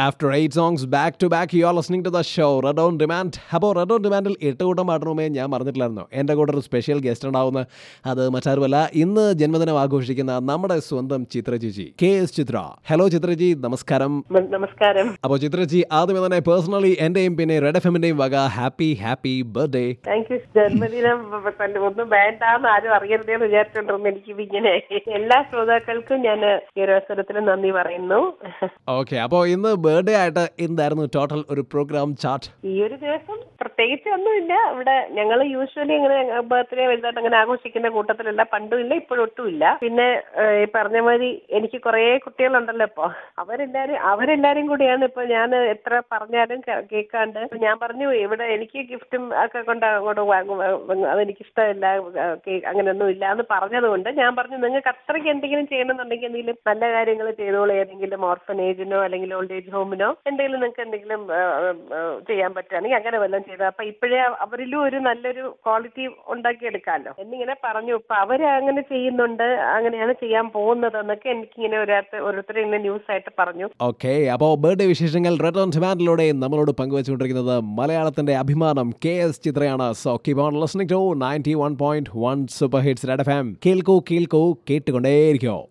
after eight songs back to back you are listening to the show red on demand അപ്പോൾ റെഡ് ഓൺ ഡിമാൻഡിൽ എട്ട് കൂട്ടം പാടണമേ ഞാൻ പറഞ്ഞിട്ടില്ലായിരുന്നു എൻ്റെ കൂടെ ഒരു സ്പെഷ്യൽ ഗസ്റ്റ് ഉണ്ടാവുന്ന അത് മറ്റാരുമല്ല ഇന്ന് ജന്മദിനം ആഘോഷിക്കുന്ന നമ്മുടെ സ്വന്തം ചിത്ര ചേച്ചി K S Chitra hello Chitraji നമസ്കാരം മ- നമസ്കാരം അപ്പോൾ ചിത്രജി ആദ്യമേ തന്നെ പേഴ്സണലി എൻ്റെയും പിന്നെ റെഡ് എഫ് എമ്മിൻ്റെയും വക happy happy birthday thank you ജന്മദിനം വ- വ- ഒന്നും വേണ്ടാന്ന് ആരും അറിയരുതെന്ന് വിചാരിച്ചോണ്ടിരുന്നു എനിക്ക് ഇങ്ങനെ എല്ലാ ശ്രോതാക്കൾക്കും ഞാൻ ഈ ഒരു അവസരത്തിൽ നന്ദി പറയുന്നു ഓക്കെ അപ്പോൾ ഇന്ന് ബർത്ത്ഡേ ആയിട്ട് എന്തായിരുന്നു ടോട്ടൽ ഒരു പ്രോഗ്രാം ചാർട്ട് ഈ ഒരു ദിവസം പ്രത്യേകിച്ച് ഒന്നുമില്ല ഇവിടെ ഞങ്ങൾ യൂഷ്വലി അങ്ങനെ ബർത്ത്ഡേ വലുതായിട്ട് അങ്ങനെ ആഘോഷിക്കുന്ന കൂട്ടത്തിലല്ല പണ്ടും ഇല്ല ഇപ്പോഴും ഒട്ടും ഇല്ല പിന്നെ ഏഹ്, ഈ പറഞ്ഞ മാതിരി എനിക്ക് കുറേ കുട്ടികളുണ്ടല്ലോ ഇപ്പൊ അവരെല്ലാരും അവരെല്ലാരും കൂടിയാണ് ഇപ്പൊ ഞാൻ എത്ര പറഞ്ഞാലും കേ- കേൾക്കാണ്ട് ഇപ്പൊ ഞാൻ പറഞ്ഞു ഇവിടെ എനിക്ക് ഗിഫ്റ്റും ഒക്കെ കൊണ്ട് അങ്ങോട്ട് വാങ്ങും അതെനിക്ക് ഇഷ്ടമില്ല കേക്ക് അങ്ങനെയൊന്നും ഇല്ല എന്ന് പറഞ്ഞതുകൊണ്ട് ഞാൻ പറഞ്ഞു നിങ്ങൾക്ക് അത്രയ്ക്ക് എന്തെങ്കിലും ചെയ്യണമെന്നുണ്ടെങ്കിൽ എന്തെങ്കിലും നല്ല കാര്യങ്ങൾ ചെയ്തോളൂ ഏതെങ്കിലും ഓർഫനേജിനോ അല്ലെങ്കിൽ ഓൾഡ് ഏജ് ഹോമിനോ എന്തെങ്കിലും നിങ്ങൾക്ക് എന്തെങ്കിലും ആ, ആ, ചെയ്യാൻ പറ്റുകയാണെങ്കിൽ അങ്ങനെ വല്ലതും ചെയ്താൽ അപ്പൊ ഇപ്പോഴേ അവരിലും ഒരു നല്ലൊരു ക്വാളിറ്റി ഉണ്ടാക്കിയെടുക്കാമല്ലോ എന്നിങ്ങനെ പറഞ്ഞു ഇപ്പൊ അവര് അങ്ങനെ ചെയ്യുന്നുണ്ട് അങ്ങനെയാണ് ചെയ്യാൻ പോകുന്നത് എന്നൊക്കെ എനിക്കിങ്ങനെ ഒരാത്ത ഓരോരുത്തർ ഇങ്ങനെ ന്യൂസ് ആയിട്ട് പറഞ്ഞു ഓക്കെ അപ്പോൾ ബർത്ത്ഡേ വിശേഷങ്ങൾ റെഡ് ഓൺ ഡിമാൻഡിലൂടെ നമ്മളോട് പങ്കുവച്ചുകൊണ്ടിരിക്കുന്നത് മലയാളത്തിന്റെ അഭിമാനം കെ എസ് ചിത്രയാണ് so keep on listening to ninety one point one super hits red F M കേൾക്കൂ കേൾക്കൂ കേട്ടുകൊണ്ടേയിരിക്കോ